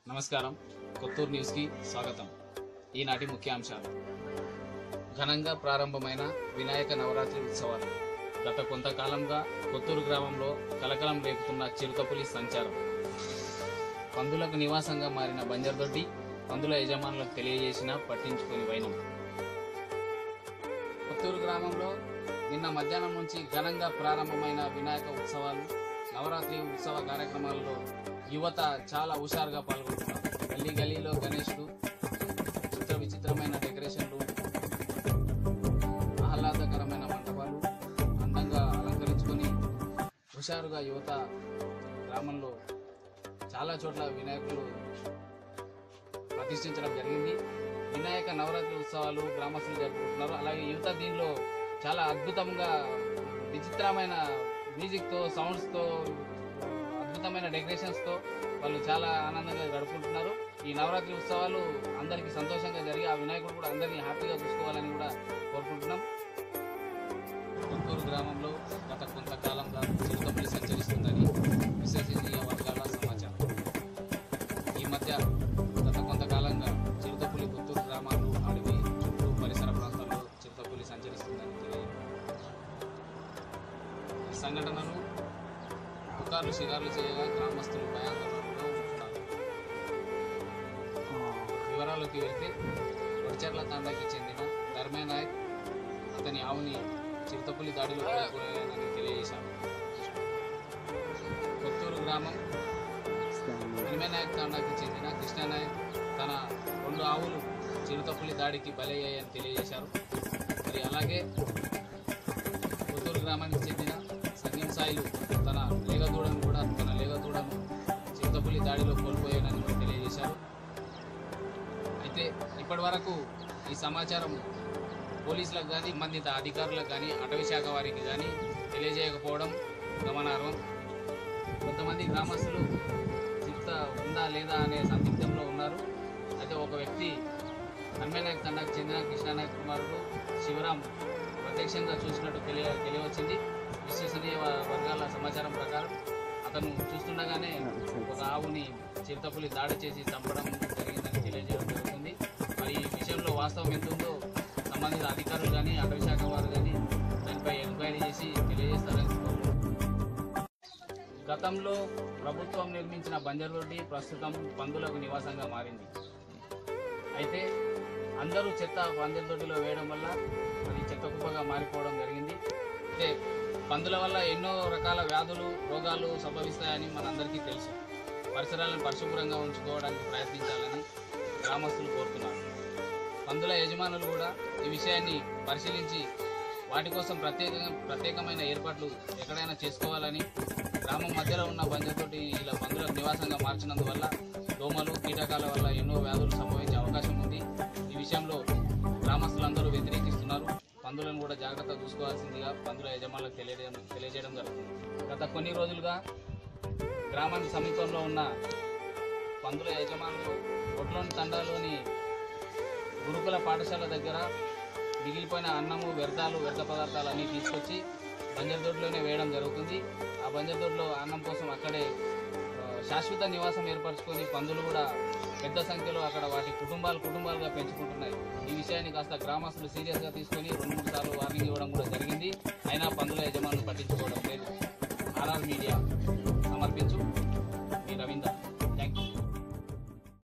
నమస్కారం కొత్తూరు న్యూస్కి స్వాగతం ఈనాటి ముఖ్యాంశాలు ఘనంగా ప్రారంభమైన వినాయక నవరాత్రి ఉత్సవాలు గత కొంతకాలంగా కొత్తూరు గ్రామంలో కలకలం రేపుతున్న చిరుతపులి సంచారం పందులకు నివాసంగా మారిన బంజర్దొడ్డి పందుల యజమానులకు తెలియజేసిన పట్టించుకుని వైనం కొత్తూరు గ్రామంలో నిన్న మధ్యాహ్నం నుంచి ఘనంగా ప్రారంభమైన వినాయక ఉత్సవాలు నవరాత్రి ఉత్సవ కార్యక్రమాల్లో యువత చాలా హుషారుగా పాల్గొంటున్నారు గల్లీ గల్లీలో గణేష్లు చిత్ర విచిత్రమైన డెకరేషన్లు ఆహ్లాదకరమైన మంటపాలు అందంగా అలంకరించుకొని హుషారుగా యువత గ్రామంలో చాలా చోట్ల వినాయకులు ప్రతిష్ఠించడం జరిగింది వినాయక నవరాత్రి ఉత్సవాలు గ్రామస్తులు జరుపుకుంటున్నారు అలాగే యువత దీనిలో చాలా అద్భుతంగా విచిత్రమైన మ్యూజిక్తో సౌండ్స్తో అద్భుతమైన డెకరేషన్స్తో వాళ్ళు చాలా ఆనందంగా గడుపుకుంటున్నారు ఈ నవరాత్రి ఉత్సవాలు అందరికీ సంతోషంగా జరిగి ఆ వినాయకుడు కూడా అందరినీ హ్యాపీగా చూసుకోవాలని కూడా కోరుకుంటున్నాం గుంటూరు గ్రామంలో గత కొంతకాలంగా చిరుతపులి సంచరిస్తుందని విశ్వసనీయ వర్గాల సమాచారం ఈ మధ్య గత కొంతకాలంగా చిరుతపులి పుత్తూరు గ్రామాలు అడవి చుట్టూ పరిసర ప్రాంతాల్లో చిరుతపులి సంచరిస్తుందని తెలియదు ఈ సంఘటనలు పుకార్లు షికార్లు చేయగా గ్రామస్తులు భయాందోళనలో ఉంటున్నారు వివరాల్లోకి వెళ్తే వడిచర్ల తండాకి చెందిన ధర్మే నాయక్ అతని ఆవుని చిరుతపులి దాడిలో కోల్పోయానని తెలియజేశారు కొత్తూరు గ్రామం నాయక్ తండాకి చెందిన కృష్ణానాయక్ తన రెండు ఆవులు చిరుతపులి దాడికి బలయ్యాయని తెలియజేశారు మరి అలాగే కొత్తూరు గ్రామానికి చెందిన సంగం సాయిలు తన లేగదూడను కూడా తన లేగదూడను చిరుతపులి దాడిలో కోల్పోయానని కూడా తెలియజేశారు అయితే ఇప్పటి వరకు ఈ సమాచారం పోలీసులకు కానీ సంబంధిత అధికారులకు కానీ అటవీ శాఖ వారికి కానీ తెలియజేయకపోవడం గమనార్హం కొంతమంది గ్రామస్తులు చిరుత ఉందా లేదా అనే సందిగ్ధంలో ఉన్నారు అయితే ఒక వ్యక్తి హన్మేనాయక్ తండాకు చెందిన కృష్ణానాయక్ కుమారుడు శివరాం ప్రత్యక్షంగా చూసినట్టు తెలియ తెలియవచ్చింది విశ్వసనీయ వ- వర్గాల సమాచారం ప్రకారం అతను చూస్తుండగానే ఒక ఆవుని చిరుతపులి దాడి చేసి చంపడం జరిగిందని తెలియజేయడం జరుగుతుంది మరి ఈ విషయంలో వాస్తవం ఎంత ఉందో సంబంధిత అధికారులు కానీ అటవీ శాఖ వారు కానీ దానిపై ఎంక్వైరీ చేసి తెలియజేస్తారని కోరుకుంటున్నాను. గతంలో ప్రభుత్వం నిర్మించిన బంజర్ రోడ్డి ప్రస్తుతం పందులకు నివాసంగా మారింది అయితే అందరూ చెత్త బంజర్ దొడ్డిలో వేయడం వల్ల అది చెత్త కుప్పగా మారిపోవడం జరిగింది అయితే పందుల వల్ల ఎన్నో రకాల వ్యాధులు రోగాలు సంభవిస్తాయని మనందరికీ తెలుసు పరిసరాలను పరిశుభ్రంగా ఉంచుకోవడానికి ప్రయత్నించాలని గ్రామస్తులు కోరుతున్నారు పందుల యజమానులు కూడా ఈ విషయాన్ని పరిశీలించి వాటి కోసం ప్రత్యేక ప్రత్యేకమైన ఏర్పాట్లు ఎక్కడైనా చేసుకోవాలని గ్రామం మధ్యలో ఉన్న బంజతోటి ఇలా పందులకు నివాసంగా మార్చినందువల్ల దోమలు కీటకాల వల్ల ఎన్నో వ్యాధులు సంభవించే అవకాశం ఉంది ఈ విషయంలో గ్రామస్తులందరూ వ్యతిరేకిస్తున్నారు పందులను కూడా జాగ్రత్త చూసుకోవాల్సిందిగా పందుల యజమానులకు తెలియజేయడం తెలియజేయడం జరుగుతుంది గత కొన్ని రోజులుగా గ్రామానికి సమీపంలో ఉన్న పందుల యజమానులు ఒడ్లోని తండాలోని గురుకుల పాఠశాల దగ్గర మిగిలిపోయిన అన్నము వ్యర్థాలు వ్యర్థ పదార్థాలు అన్నీ తీసుకొచ్చి బంజర్దొడ్లోనే వేయడం జరుగుతుంది ఆ బంజర్దొడ్లో అన్నం కోసం అక్కడే ఆ, శాశ్వత నివాసం ఏర్పరచుకొని పందులు కూడా పెద్ద సంఖ్యలో అక్కడ వాటి కుటుంబాలు కుటుంబాలుగా పెంచుకుంటున్నాయి ఈ విషయాన్ని కాస్త గ్రామస్తులు సీరియస్గా తీసుకొని రెండు మూడు సార్లు వార్నింగ్ ఇవ్వడం కూడా జరిగింది అయినా పందుల యజమానులు పట్టించుకోవడం లేదు ఆర్ఆర్ మీడియా సమర్పించు